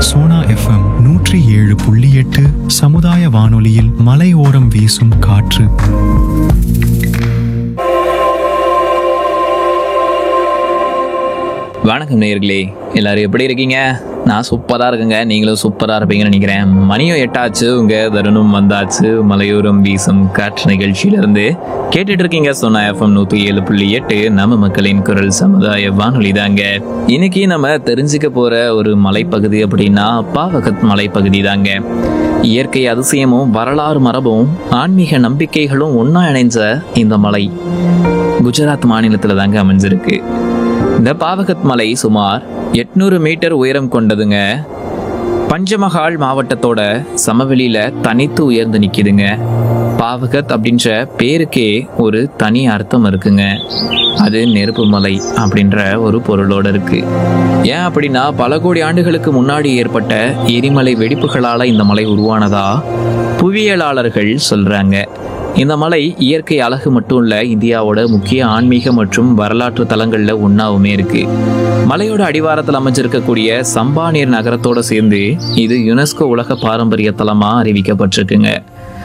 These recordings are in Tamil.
சோனா எஃப்எம் நூற்றி ஏழு புள்ளி எட்டு சமுதாய வானொலியில் மலையோரம் வீசும் காற்று வணக்கம் நேயர்களே எல்லாரும் எப்படி இருக்கீங்க நான் சூப்பராக இருக்குங்க நீங்களும் சூப்பராக இருப்பீங்கன்னு நினைக்கிறேன் மணியும் எட்டாச்சு உங்க தருணம் வந்தாச்சு மலையோரம் வீசும் காற்று நிகழ்ச்சியிலிருந்து கேட்டுட்டு இருக்கீங்க சொன்ன எஃப்எம் நூற்றி ஏழு புள்ளி எட்டு நம்ம மக்களின் குரல் சமுதாய வானொலி தாங்க இன்னைக்கு நம்ம தெரிஞ்சுக்க போற ஒரு மலைப்பகுதி அப்படின்னா பாவகத் மலைப்பகுதி தாங்க இயற்கை அதிசயமும் வரலாறு மரபும் ஆன்மீக நம்பிக்கைகளும் ஒன்றா இணைஞ்ச இந்த மலை குஜராத் மாநிலத்தில் தாங்க அமைஞ்சிருக்கு இந்த பாவகத் மலை சுமார் எட்நூறு மீட்டர் உயரம் கொண்டதுங்க பஞ்சமகால் மாவட்டத்தோட சமவெளியில தனித்து உயர்ந்து நிக்குதுங்க பாவகத் அப்படின்ற பேருக்கே ஒரு தனி அர்த்தம் இருக்குங்க அது நெருப்பு மலை அப்படின்ற ஒரு பொருளோட இருக்கு ஏன் அப்படின்னா பல கோடி ஆண்டுகளுக்கு முன்னாடி ஏற்பட்ட எரிமலை வெடிப்புகளால இந்த மலை உருவானதா புவியியலாளர்கள் சொல்றாங்க இந்த மலை இயற்கை அழகு மட்டும் இல்ல இந்தியாவோட முக்கிய ஆன்மீக மற்றும் வரலாற்று தலங்கள்ல ஒன்னாவுமே இருக்கு மலையோட அடிவாரத்தில் அமைஞ்சிருக்கக்கூடிய சம்பானீர் நகரத்தோட சேர்ந்து இது யுனெஸ்கோ உலக பாரம்பரிய தலமா அறிவிக்கப்பட்டிருக்குங்க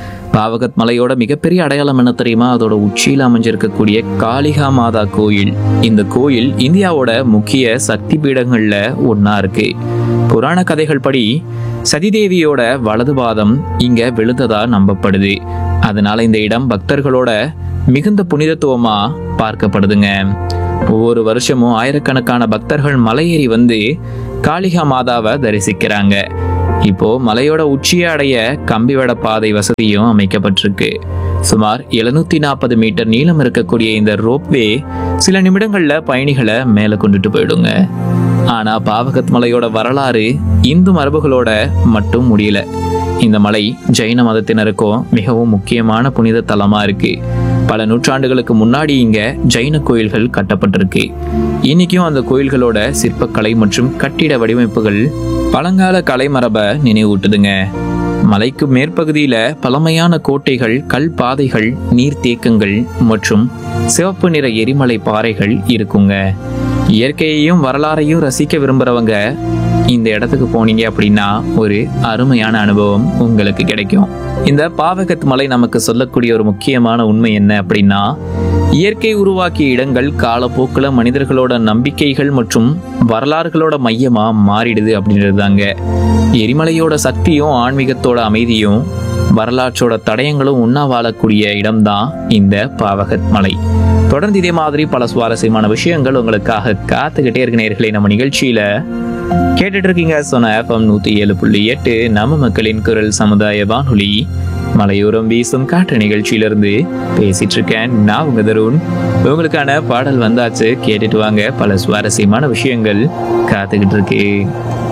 பாவகத் மலையோட மிகப்பெரிய அடையாளம் என்ன தெரியுமா அதோட உச்சியில் அமைஞ்சிருக்கக்கூடிய காளிகா மாதா கோயில் இந்த கோயில் இந்தியாவோட முக்கிய சக்தி பீடங்கள்ல ஒன்னா இருக்கு புராண கதைகள் படி சதிதேவியோட வலது பாதம் இங்க விழுந்ததா நம்பப்படுது அதனால இந்த இடம் பக்தர்களோட மிகுந்த புனிதத்துவமா பார்க்கப்படுதுங்க ஒவ்வொரு வருஷமும் ஆயிரக்கணக்கான பக்தர்கள் மலையேறி வந்து காளிகா மாதாவை தரிசிக்கிறாங்க இப்போ மலையோட உச்சியை அடைய கம்பிவட பாதை வசதியும் அமைக்கப்பட்டிருக்கு சுமார் எழுநூத்தி நாற்பது மீட்டர் நீளம் இருக்கக்கூடிய இந்த ரோப்வே சில நிமிடங்கள்ல பயணிகளை மேலே கொண்டுட்டு போயிடுங்க ஆனா பாவகத் மலையோட வரலாறு இந்து மரபுகளோட மட்டும் முடியல இந்த மலை ஜெயின மதத்தினருக்கும் மிகவும் முக்கியமான புனித தலமா இருக்கு பல நூற்றாண்டுகளுக்கு முன்னாடி இங்க ஜெயின கோயில்கள் கட்டப்பட்டிருக்கு இன்னைக்கும் அந்த கோயில்களோட சிற்பக்கலை மற்றும் கட்டிட வடிவமைப்புகள் பழங்கால கலைமரபை நினைவூட்டுதுங்க மலைக்கு மேற்பகுதியில பழமையான கோட்டைகள் கல் பாதைகள் நீர்த்தேக்கங்கள் மற்றும் சிவப்பு நிற எரிமலை பாறைகள் இருக்குங்க இயற்கையையும் வரலாறையும் ரசிக்க விரும்புறவங்க இந்த இடத்துக்கு போனீங்க அப்படின்னா ஒரு அருமையான அனுபவம் உங்களுக்கு கிடைக்கும் இந்த பாவகத் மலை நமக்கு சொல்லக்கூடிய ஒரு முக்கியமான உண்மை என்ன அப்படின்னா இயற்கை உருவாக்கிய இடங்கள் காலப்போக்கில் மனிதர்களோட நம்பிக்கைகள் மற்றும் வரலாறுகளோட மையமா மாறிடுது அப்படின்றது தாங்க எரிமலையோட சக்தியும் ஆன்மீகத்தோட அமைதியும் வரலாற்றோட தடயங்களும் உண்ணா வாழக்கூடிய இடம்தான் இந்த பாவகத் மலை தொடர்ந்து இதே மாதிரி பல சுவாரஸ்யமான விஷயங்கள் உங்களுக்காக காத்துக்கிட்டே இருக்க நேர்களே நம்ம நிகழ்ச்சியில கேட்டுட்டு இருக்கீங்க சொன்ன எஃப்எம் நூத்தி ஏழு புள்ளி எட்டு நம்ம மக்களின் குரல் சமுதாய வானொலி மலையோரம் வீசும் காற்று நிகழ்ச்சியிலிருந்து பேசிட்டு இருக்கேன் நான் உங்க தருண் உங்களுக்கான பாடல் வந்தாச்சு கேட்டுட்டு வாங்க பல சுவாரஸ்யமான விஷயங்கள் காத்துக்கிட்டு இருக்கு